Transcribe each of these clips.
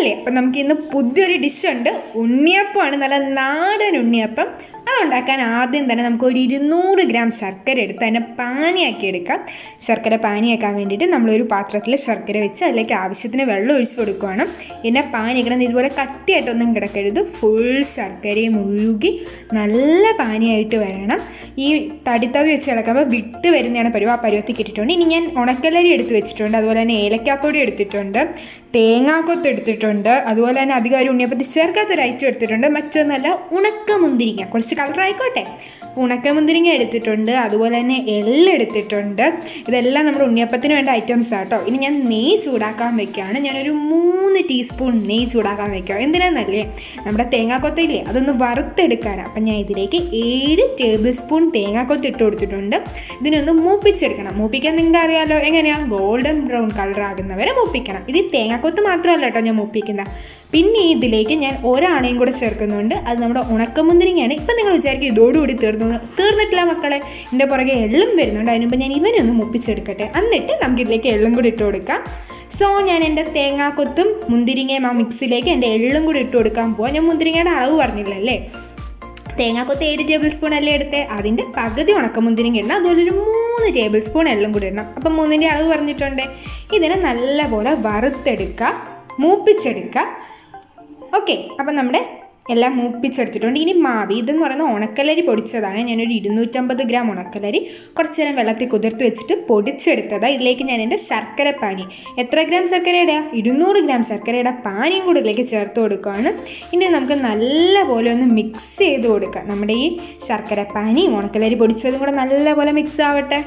സുഖമല്ലേ അപ്പം നമുക്ക് ഇന്ന് പുതിയൊരു ഡിഷ് ഉണ്ട് ഉണ്ണിയപ്പമാണ് നല്ല നാടൻ ഉണ്ണിയപ്പം അതുണ്ടാക്കാൻ ആദ്യം തന്നെ നമുക്ക് ഒരു ഇരുന്നൂറ് ഗ്രാം ശർക്കര എടുത്ത് അതിനെ പാനിയാക്കി എടുക്കാം ശർക്കര പാനിയാക്കാൻ വേണ്ടിയിട്ട് നമ്മളൊരു പാത്രത്തിൽ ശർക്കര വെച്ച് അതിലേക്ക് ആവശ്യത്തിന് വെള്ളം ഒഴിച്ച് കൊടുക്കുകയാണ് പിന്നെ പാനിയാക്കണം ഇതുപോലെ കട്ടിയായിട്ടൊന്നും കിടക്കരുത് ഫുൾ ശർക്കരയും ഒഴുകി നല്ല പാനിയായിട്ട് വരണം ഈ തടിത്തവി വെച്ച് കിടക്കുമ്പോൾ വിട്ട് വരുന്നതാണ് പരുവ ആ പരുവത്തിൽ ഇട്ടിട്ടുണ്ട് ഇനി ഞാൻ ഉണക്കലരി എടുത്ത് വെച്ചിട്ടുണ്ട് അതുപോലെ തന്നെ ഏലക്കാപ്പൊടി എടുത്തിട്ടുണ്ട് തേങ്ങാക്കൊത്ത് എടുത്തിട്ടുണ്ട് അതുപോലെ തന്നെ അധികം ഒരു ഉണ്ണിയപ്പത്തിൽ ചേർക്കാത്തൊരു ഐറ്റം എടുത്തിട്ടുണ്ട് മറ്റൊന്നല്ല ഉണക്ക മുന്തിരിങ്ങ കുറച്ച് കളർ ആയിക്കോട്ടെ ഉണക്ക മുന്തിരിങ്ങ എടുത്തിട്ടുണ്ട് അതുപോലെ തന്നെ എള്ള് എടുത്തിട്ടുണ്ട് ഇതെല്ലാം നമ്മുടെ ഉണ്ണിയപ്പത്തിന് വേണ്ട ഐറ്റംസ് ആട്ടോ ഇനി ഞാൻ നെയ്യ് ചൂടാക്കാൻ വെക്കുകയാണ് ഞാനൊരു മൂന്ന് ടീസ്പൂൺ നെയ്യ് ചൂടാക്കാൻ വെക്കുക എന്തിനാന്നല്ലേ നമ്മുടെ തേങ്ങാക്കൊത്തില്ലേ അതൊന്ന് വറുത്തെടുക്കാനാണ് അപ്പം ഞാൻ ഇതിലേക്ക് ഏഴ് ടേബിൾ സ്പൂൺ തേങ്ങാക്കൊത്ത് ഇട്ട് കൊടുത്തിട്ടുണ്ട് ഇതിനൊന്ന് മൂപ്പിച്ചെടുക്കണം മൂപ്പിക്കാൻ നിങ്ങൾക്ക് അറിയാലോ എങ്ങനെയാണ് ഗോൾഡൻ ബ്രൗൺ കളർ ആകുന്നവരെ മൂപ്പിക്കണം ഇത് തേങ്ങാക്കൊത്ത് മാത്രമല്ല കേട്ടോ ഞാൻ മൂപ്പിക്കുന്നത് പിന്നെ ഇതിലേക്ക് ഞാൻ ഒരാണയും കൂടെ ചേർക്കുന്നുണ്ട് അത് നമ്മുടെ ഉണക്കമുന്തിരിങ്ങയാണ് ഇപ്പം നിങ്ങൾ വിചാരിക്കും ഇതോടുകൂടി തീർന്നു എന്ന്. തീർന്നിട്ടില്ല മക്കളെ എൻ്റെ പുറകെ എള്ളും വരുന്നുണ്ട് അതിനുമ്പോൾ ഞാൻ ഇവനൊന്ന് മുപ്പിച്ചെടുക്കട്ടെ എന്നിട്ട് നമുക്കിതിലേക്ക് എള്ളും കൂടി ഇട്ട് കൊടുക്കാം സോ ഞാൻ എൻ്റെ തേങ്ങാക്കൊത്തും മുന്തിരിങ്ങയും ആ മിക്സിലേക്ക് എൻ്റെ എള്ളും കൂടി ഇട്ട് കൊടുക്കാൻ പോവാം ഞാൻ മുന്തിരിങ്ങയുടെ അളവ് പറഞ്ഞില്ലല്ലേ തേങ്ങാക്കൊത്ത് ഏഴ് ടേബിൾ സ്പൂൺ അല്ലേ എടുത്തേ അതിൻ്റെ പകുതി ഉണക്കമുന്തിരിങ്ങ ഇടണം അതുപോലെ ഒരു മൂന്ന് ടേബിൾ സ്പൂൺ എള്ളും കൂടി ഇടണം അപ്പം മൂന്നിൻ്റെ അളവ് പറഞ്ഞിട്ടുണ്ട് ഇതിനെ നല്ലപോലെ വറുത്തെടുക്കുക മൂപ്പിച്ചെടുക്കുക ഓക്കെ അപ്പം നമ്മുടെ എല്ലാം മൂപ്പിച്ചെടുത്തിട്ടുണ്ട് ഇനി മാവി ഇതെന്ന് പറയുന്നത് ഉണക്കലരി പൊടിച്ചതാണ് ഞാനൊരു ഇരുന്നൂറ്റമ്പത് ഗ്രാം ഉണക്കലരി കുറച്ച് നേരം വെള്ളത്തിൽ കുതിർത്ത് വെച്ചിട്ട് പൊടിച്ചെടുത്തതാണ് ഇതിലേക്ക് ഞാൻ എൻ്റെ ശർക്കര പാനി എത്ര ഗ്രാം ശർക്കരയുടെ ഇരുന്നൂറ് ഗ്രാം ശർക്കരയുടെ പാനിയും കൂടി ഇതിലേക്ക് ചേർത്ത് കൊടുക്കുകയാണ് ഇനി നമുക്ക് നല്ലപോലെ ഒന്ന് മിക്സ് ചെയ്ത് കൊടുക്കാം നമ്മുടെ ഈ ശർക്കര പാനിയും ഉണക്കലരി പൊടിച്ചതും കൂടെ നല്ലപോലെ മിക്സ് ആവട്ടെ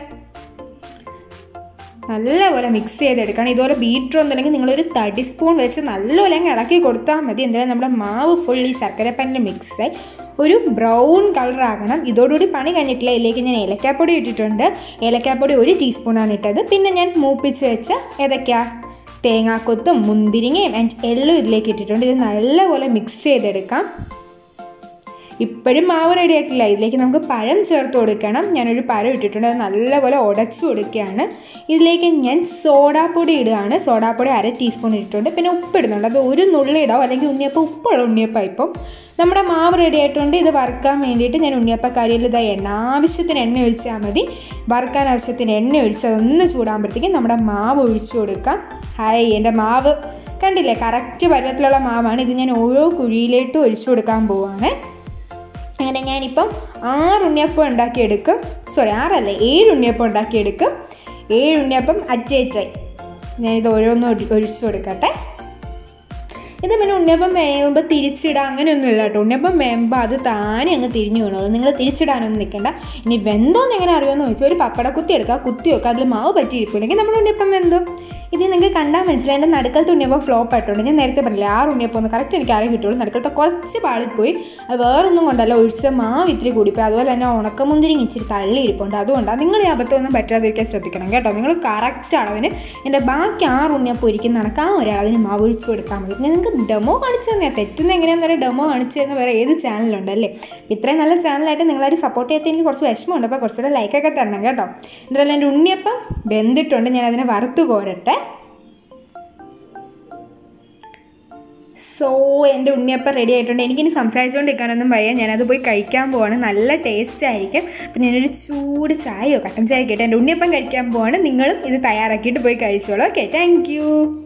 നല്ലപോലെ മിക്സ് ചെയ്തെടുക്കണം ഇതുപോലെ ബീറ്റർ ഒന്നുമില്ലെങ്കിൽ നിങ്ങളൊരു തടി സ്പൂൺ വെച്ച് നല്ലപോലെ അങ്ങ് ഇളക്കി കൊടുത്താൽ മതി എന്തായാലും നമ്മുടെ മാവ് ഫുൾ ഈ ശർക്കരപ്പനിൽ മിക്സായി ഒരു ബ്രൗൺ കളർ ആകണം ഇതോടുകൂടി പണി കഴിഞ്ഞിട്ടില്ല ഇതിലേക്ക് ഞാൻ ഏലക്കാപ്പൊടി ഇട്ടിട്ടുണ്ട് ഏലക്കാപ്പൊടി ഒരു ടീസ്പൂണാണ് ഇട്ടത് പിന്നെ ഞാൻ മൂപ്പിച്ച് വെച്ച ഏതൊക്കെയാ തേങ്ങാക്കൊത്തും മുന്തിരിങ്ങയും ആൻഡ് എള്ളും ഇതിലേക്ക് ഇട്ടിട്ടുണ്ട് ഇത് നല്ലപോലെ മിക്സ് ചെയ്തെടുക്കാം ഇപ്പോഴും മാവ് റെഡി ആയിട്ടില്ല ഇതിലേക്ക് നമുക്ക് പഴം ചേർത്ത് കൊടുക്കണം ഞാനൊരു പഴം ഇട്ടിട്ടുണ്ട് അത് നല്ലപോലെ ഉടച്ചു കൊടുക്കുകയാണ് ഇതിലേക്ക് ഞാൻ സോഡാപ്പൊടി ഇടുകയാണ് സോഡാപ്പൊടി അര ടീസ്പൂൺ ഇട്ടിട്ടുണ്ട് പിന്നെ ഉപ്പ് ഇടുന്നുണ്ട് അത് ഒരു നുള്ളി ഇടാം അല്ലെങ്കിൽ ഉണ്ണിയപ്പം ഉപ്പുള്ള ഉണ്ണിയപ്പം ഇപ്പം നമ്മുടെ മാവ് റെഡി ആയിട്ടുണ്ട് ഇത് വറുക്കാൻ വേണ്ടിയിട്ട് ഞാൻ ഉണ്ണിയപ്പക്കാരിയിൽ ഇതാ എണ്ണ ആവശ്യത്തിന് എണ്ണ ഒഴിച്ചാൽ മതി വറുക്കാൻ ആവശ്യത്തിന് എണ്ണ ഒഴിച്ച് അതൊന്ന് ചൂടാകുമ്പോഴത്തേക്കും നമ്മുടെ മാവ് ഒഴിച്ചു കൊടുക്കാം ഹായ് എൻ്റെ മാവ് കണ്ടില്ലേ കറക്റ്റ് പരുവത്തിലുള്ള മാവാണ് ഇത് ഞാൻ ഓരോ കുഴിയിലേട്ടും ഒഴിച്ചു കൊടുക്കാൻ പോവാണ് അങ്ങനെ ഞാനിപ്പം ആറ് ഉണ്ണിയപ്പം ഉണ്ടാക്കിയെടുക്കും സോറി ആറല്ല ഏഴ് ഉണ്ണിയപ്പം ഉണ്ടാക്കിയെടുക്കും ഏഴ് ഉണ്ണിയപ്പം അറ്റേറ്റായി ഞാനിത് ഓരോന്നും ഒഴി- ഒഴിച്ചു കൊടുക്കട്ടെ ഇത് പിന്നെ ഉണ്ണിയപ്പം വേകുമ്പോൾ തിരിച്ചിടാം അങ്ങനെയൊന്നുമില്ല കേട്ടോ ഉണ്ണിയപ്പം വേകുമ്പോൾ അത് താനെ അങ്ങ് തിരിഞ്ഞു വീണോളൂ നിങ്ങൾ തിരിച്ചിടാനൊന്നും നിൽക്കണ്ട ഇനി വെന്തോന്ന് എങ്ങനെ അറിയുമെന്ന് ചോദിച്ചാൽ ഒരു പപ്പട കുത്തി എടുക്കുക കുത്തി വെക്കുക അതിൽ മാവ് പറ്റിയിരിക്കില്ലെങ്കിൽ നമ്മൾ ഉണ്ണിയപ്പം വെന്തോ ഇത് നിങ്ങൾക്ക് കണ്ടാൽ മനസ്സിലായി എൻ്റെ നടുക്കലത്തെ ഉണ്ണിയപ്പം ഫ്ലോപ്പ് ആയിട്ടുണ്ട് ഞാൻ നേരത്തെ പറഞ്ഞില്ല ആറ് ഉണ്ണിയപ്പം ഒന്ന് കറക്റ്റ് എനിക്ക് ആരും കിട്ടുള്ളൂ നടുക്കലത്തെ കുറച്ച് പാളിപ്പോയി അത് വേറൊന്നും കൊണ്ടല്ല ഒഴിച്ച മാവ് ഇത്തിരി കൂടിപ്പോയി അതുപോലെ തന്നെ ഉണക്കമുന്തിരി ഇച്ചിരി തള്ളി ഇരിപ്പുണ്ട് അതുകൊണ്ടാണ് നിങ്ങൾ ഈ അബദ്ധമൊന്നും പറ്റാതിരിക്കാൻ ശ്രദ്ധിക്കണം കേട്ടോ നിങ്ങൾ കറക്റ്റ് അളവിന് എൻ്റെ ബാക്കി ആറ് ഉണ്ണിയപ്പം ഒരിക്കുന്ന കണക്ക് ആ ഒരളവിന് മാവ് ഒഴിച്ചു കൊടുത്താൽ മതി പിന്നെ നിങ്ങൾക്ക് ഡെമോ കാണിച്ചു തന്നെയാണ് തെറ്റുന്ന എങ്ങനെയാണെന്ന് പറയാം ഡെമോ കാണിച്ചു തരുന്ന വേറെ ഏത് ചാനലുണ്ടല്ലേ ഇത്രയും നല്ല ചാനലായിട്ട് നിങ്ങളായിട്ട് സപ്പോർട്ട് ചെയ്യാത്ത എനിക്ക് കുറച്ച് വിഷമമുണ്ട് അപ്പോൾ കുറച്ചുകൂടെ ലൈക്കൊക്കെ തരണം കേട്ടോ എന്തായാലും എൻ്റെ ഉണ്ണിയപ്പം വെന്തിട്ടുണ്ട് ഞാൻ അതിനെ വറുത്ത് കോരട്ടെ സോ എൻ്റെ ഉണ്ണിയപ്പം റെഡി ആയിട്ടുണ്ട് എനിക്കിനി സംസാരിച്ചുകൊണ്ടിരിക്കാനൊന്നും വയ്യ ഞാനത് പോയി കഴിക്കാൻ പോവാണ് നല്ല ടേസ്റ്റ് ആയിരിക്കും അപ്പം ഞാനൊരു ചൂട് ചായയോ കട്ടൻ ചായ കേട്ടോ എൻ്റെ ഉണ്ണിയപ്പം കഴിക്കാൻ പോവാണ് നിങ്ങളും ഇത് തയ്യാറാക്കിയിട്ട് പോയി കഴിച്ചോളൂ ഓക്കെ താങ്ക്